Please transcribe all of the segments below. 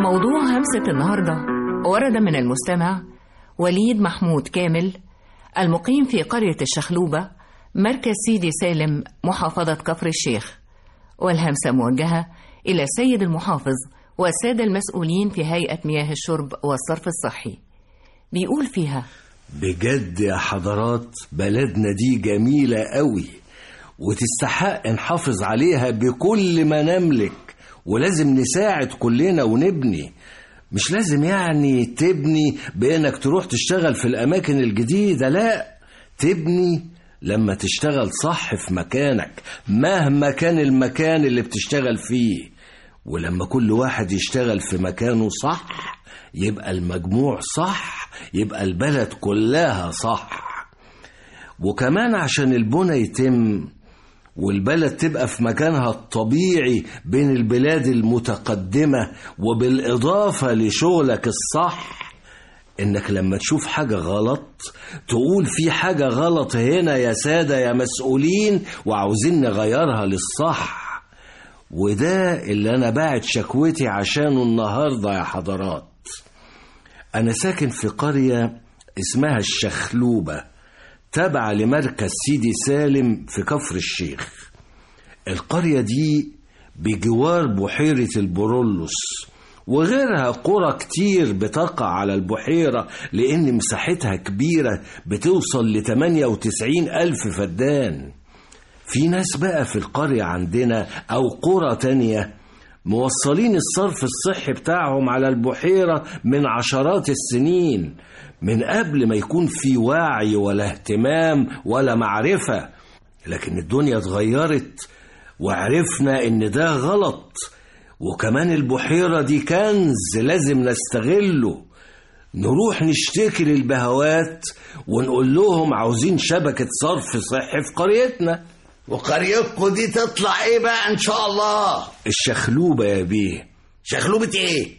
موضوع همسة النهاردة ورد من المستمع وليد محمود كامل المقيم في قرية الشخلوبة مركز سيدي سالم محافظة كفر الشيخ والهمسة موجهة إلى السيد المحافظ والسادة المسؤولين في هيئة مياه الشرب والصرف الصحي بيقول فيها بجد يا حضرات بلدنا دي جميلة قوي وتستحق نحافظ عليها بكل ما نملك ولازم نساعد كلنا ونبني مش لازم يعني تبني بانك تروح تشتغل في الاماكن الجديدة لا تبني لما تشتغل صح في مكانك مهما كان المكان اللي بتشتغل فيه ولما كل واحد يشتغل في مكانه صح يبقى المجموع صح يبقى البلد كلها صح وكمان عشان البنى يتم والبلد تبقى في مكانها الطبيعي بين البلاد المتقدمة وبالإضافة لشغلك الصح إنك لما تشوف حاجة غلط تقول في حاجة غلط هنا يا سادة يا مسؤولين وعاوزين نغيرها للصح وده اللي أنا باعت شكوتي عشانه النهاردة يا حضرات أنا ساكن في قرية اسمها الشخلوبة تابعة لمركز سيدي سالم في كفر الشيخ القرية دي بجوار بحيرة البرولوس وغيرها قرى كتير بتقع على البحيرة لأن مساحتها كبيرة بتوصل ل 98 ألف فدان في ناس بقى في القرية عندنا أو قرى تانية موصلين الصرف الصحي بتاعهم على البحيرة من عشرات السنين من قبل ما يكون في وعي ولا اهتمام ولا معرفة لكن الدنيا اتغيرت وعرفنا ان ده غلط وكمان البحيرة دي كنز لازم نستغله نروح نشتكي للبهوات ونقول لهم عاوزين شبكة صرف صحي في قريتنا وقريتكم دي تطلع ايه بقى ان شاء الله الشخلوبة يا بيه شخلوبة ايه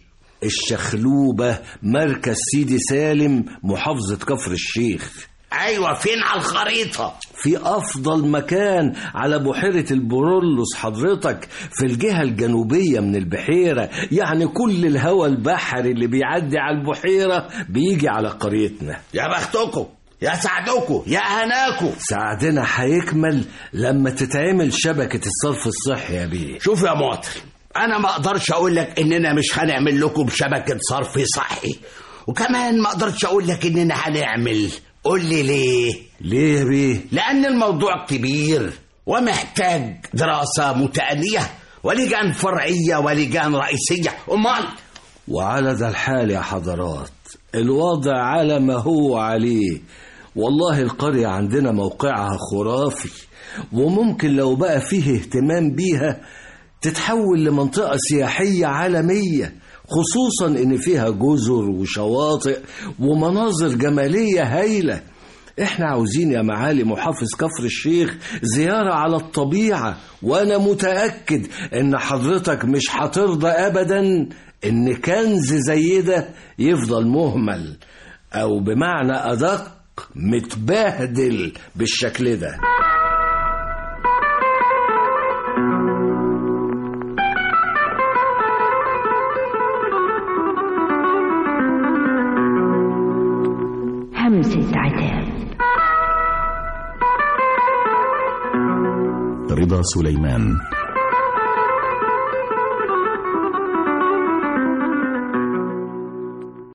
الشخلوبة مركز سيدي سالم محافظة كفر الشيخ ايوه فين على الخريطة في أفضل مكان على بحيرة البرولوس حضرتك في الجهة الجنوبية من البحيرة يعني كل الهواء البحري اللي بيعدي على البحيرة بيجي على قريتنا يا بختكم يا سعدكم يا هناكم سعدنا هيكمل لما تتعمل شبكة الصرف الصحي يا بيه شوف يا مواطن انا ما اقدرش اقول لك اننا مش هنعمل لكم شبكة صرف صحي وكمان ما اقدرش اقول لك اننا هنعمل قول لي ليه ليه يا بيه لان الموضوع كبير ومحتاج دراسة متأنية ولجان فرعية ولجان رئيسية امال وعلى ذا الحال يا حضرات الوضع على ما هو عليه والله القرية عندنا موقعها خرافي وممكن لو بقى فيه اهتمام بيها تتحول لمنطقة سياحية عالمية خصوصا ان فيها جزر وشواطئ ومناظر جمالية هايلة احنا عاوزين يا معالي محافظ كفر الشيخ زيارة على الطبيعة وانا متأكد ان حضرتك مش هترضى ابدا ان كنز زي ده يفضل مهمل او بمعنى ادق متبهدل بالشكل ده همسة عتاب رضا سليمان